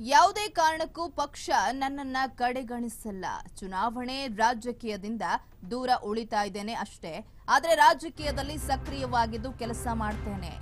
ಯಾವುದೇ ಕಾರಣಕ್ಕೂ ಪಕ್ಷ ನನ್ನನ್ನ ಕಡೆಗಣಿಸಲ್ಲ ಚುನಾವಣೆ ರಾಜಕೀಯದಿಂದ ದೂರ ಉಳಿತಾ ಇದ್ದೇನೆ ಅಷ್ಟೇ ಆದ್ರೆ ರಾಜಕೀಯದಲ್ಲಿ ಸಕ್ರಿಯವಾಗಿದ್ದು ಕೆಲಸ ಮಾಡ್ತೇನೆ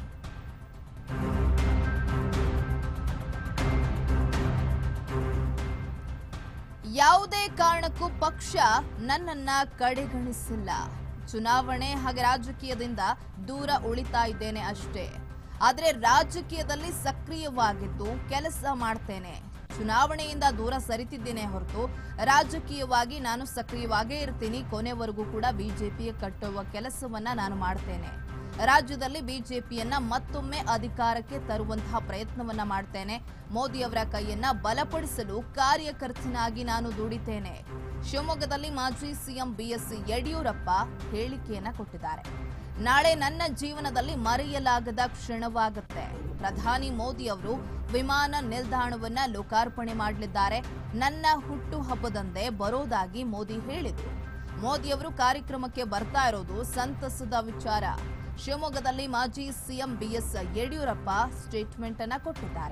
ಯಾವುದೇ ಕಾರಣಕ್ಕೂ ಪಕ್ಷ ನನ್ನನ್ನ ಕಡೆಗಣಿಸಿಲ್ಲ ಚುನಾವಣೆ ಹಾಗೆ ರಾಜಕೀಯದಿಂದ ದೂರ ಉಳಿತಾ ಇದ್ದೇನೆ ಅಷ್ಟೇ ಆದ್ರೆ ರಾಜಕೀಯದಲ್ಲಿ ಸಕ್ರಿಯವಾಗಿದ್ದು ಕೆಲಸ ಮಾಡ್ತೇನೆ ಚುನಾವಣೆಯಿಂದ ದೂರ ಸರಿತಿದ್ದೇನೆ ಹೊರತು ರಾಜಕೀಯವಾಗಿ ನಾನು ಸಕ್ರಿಯವಾಗೇ ಇರ್ತೀನಿ ಕೊನೆವರೆಗೂ ಕೂಡ ಬಿಜೆಪಿಯ ಕಟ್ಟುವ ಕೆಲಸವನ್ನ ನಾನು ಮಾಡ್ತೇನೆ ರಾಜ್ಯದಲ್ಲಿ ಬಿಜೆಪಿಯನ್ನ ಮತ್ತೊಮ್ಮೆ ಅಧಿಕಾರಕ್ಕೆ ತರುವಂತಹ ಪ್ರಯತ್ನವನ್ನ ಮಾಡ್ತೇನೆ ಮೋದಿ ಅವರ ಕೈಯನ್ನ ಬಲಪಡಿಸಲು ಕಾರ್ಯಕರ್ತನಾಗಿ ನಾನು ದುಡಿತೇನೆ ಶಿವಮೊಗ್ಗದಲ್ಲಿ ಮಾಜಿ ಸಿಎಂ ಬಿಎಸ್ ಯಡಿಯೂರಪ್ಪ ಹೇಳಿಕೆಯನ್ನ ಕೊಟ್ಟಿದ್ದಾರೆ ನಾಳೆ ನನ್ನ ಜೀವನದಲ್ಲಿ ಮರೆಯಲಾಗದ ಕ್ಷಣವಾಗುತ್ತೆ ಪ್ರಧಾನಿ ಮೋದಿ ಅವರು ವಿಮಾನ ನಿಲ್ದಾಣವನ್ನ ಲೋಕಾರ್ಪಣೆ ಮಾಡಲಿದ್ದಾರೆ ನನ್ನ ಹುಟ್ಟು ಹಬ್ಬದಂದೇ ಬರೋದಾಗಿ ಮೋದಿ ಹೇಳಿದ್ರು ಮೋದಿ ಅವರು ಕಾರ್ಯಕ್ರಮಕ್ಕೆ ಬರ್ತಾ ಇರೋದು ಸಂತಸದ ವಿಚಾರ ಶಿವಮೊಗ್ಗದಲ್ಲಿ ಮಾಜಿ ಸಿಎಂ ಬಿಎಸ್ ಯಡಿಯೂರಪ್ಪ ಸ್ಟೇಟ್ಮೆಂಟ್ ಅನ್ನ ಕೊಟ್ಟಿದ್ದಾರೆ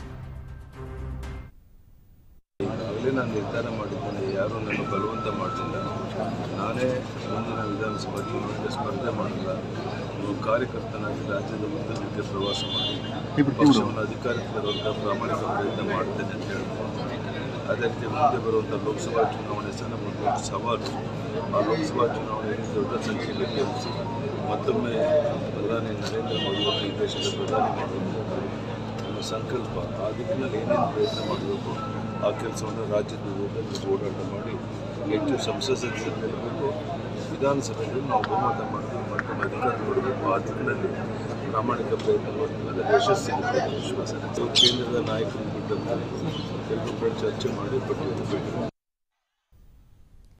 ಈಗಾಗಲೇ ನಾನು ನಿರ್ಧಾರ ಮಾಡಿದ್ದೇನೆ ಯಾರೂ ನನ್ನ ಬಲವಂತ ಮಾಡಲಿಲ್ಲ ನಾನೇ ಮುಂದಿನ ವಿಧಾನಸಭಾ ಚುನಾವಣೆಗೆ ಸ್ಪರ್ಧೆ ಮಾಡಿಲ್ಲ ಒಬ್ಬ ಕಾರ್ಯಕರ್ತನಾಗಿ ರಾಜ್ಯದ ಉದ್ದಗಕ್ಕೆ ಪ್ರವಾಸ ಮಾಡಿ ಪಕ್ಷವನ್ನು ಅಧಿಕಾರಕ್ಕೆ ತರುವಂಥ ಪ್ರಾಮಾಣಿಕ ಪ್ರಯತ್ನ ಮಾಡ್ತೇನೆ ಅಂತ ಹೇಳ್ತೀನಿ ಅದೇ ರೀತಿ ಮುಂದೆ ಬರುವಂಥ ಲೋಕಸಭಾ ಚುನಾವಣೆ ಸಹ ನಮ್ಮೊಂದು ದೊಡ್ಡ ಸವಾಲು ಆ ಲೋಕಸಭಾ ಚುನಾವಣೆಯಲ್ಲಿ ದೊಡ್ಡ ಸಂಖ್ಯೆಯಲ್ಲಿ ಗೆಲ್ಲಿಸಿ ಮತ್ತೊಮ್ಮೆ ಪ್ರಧಾನಿ ನರೇಂದ್ರ ಮೋದಿ ಅವರು ಈ ದೇಶದ ಪ್ರಧಾನಿ ಮಾಡುವಂಥ ನಮ್ಮ ಸಂಕಲ್ಪ ಆ ದಿಕ್ಕಿನಲ್ಲಿ ಏನೇನು ಪ್ರಯತ್ನ ಮಾಡಬೇಕು ಆ ಕೆಲಸವನ್ನು ರಾಜ್ಯದ ವಿರುದ್ಧ ಓಡಾಟ ಮಾಡಿ ಹೆಚ್ಚು ಸಂಸತ್ ಸದಸ್ಯರು ಗೆಲ್ಲಬೇಕು ವಿಧಾನಸಭೆಯಲ್ಲಿ ನಾವು ಬಹುಮತ ಮಾಡಬೇಕು ಮತ್ತು ಅಧಿಕಾರ ಕೊಡಬೇಕು ಆ ದಿಕ್ಕಿನಲ್ಲಿ ಪ್ರಾಮಾಣಿಕ ಪ್ರಯತ್ನ ಮಾಡ್ತೀವಿ ಅದರಲ್ಲಿ ಯಶಸ್ಸಿಗೆ ವಿಶ್ವಾಸ ಇದೆ. ಕೇಂದ್ರದ ನಾಯಕರು ಬಿಟ್ಟಂತೆ ಎಲ್ಲರೂ ಕೂಡ ಚರ್ಚೆ ಮಾಡಿ ಪಟ್ಟಿಯನ್ನು ಬಿಟ್ಟರು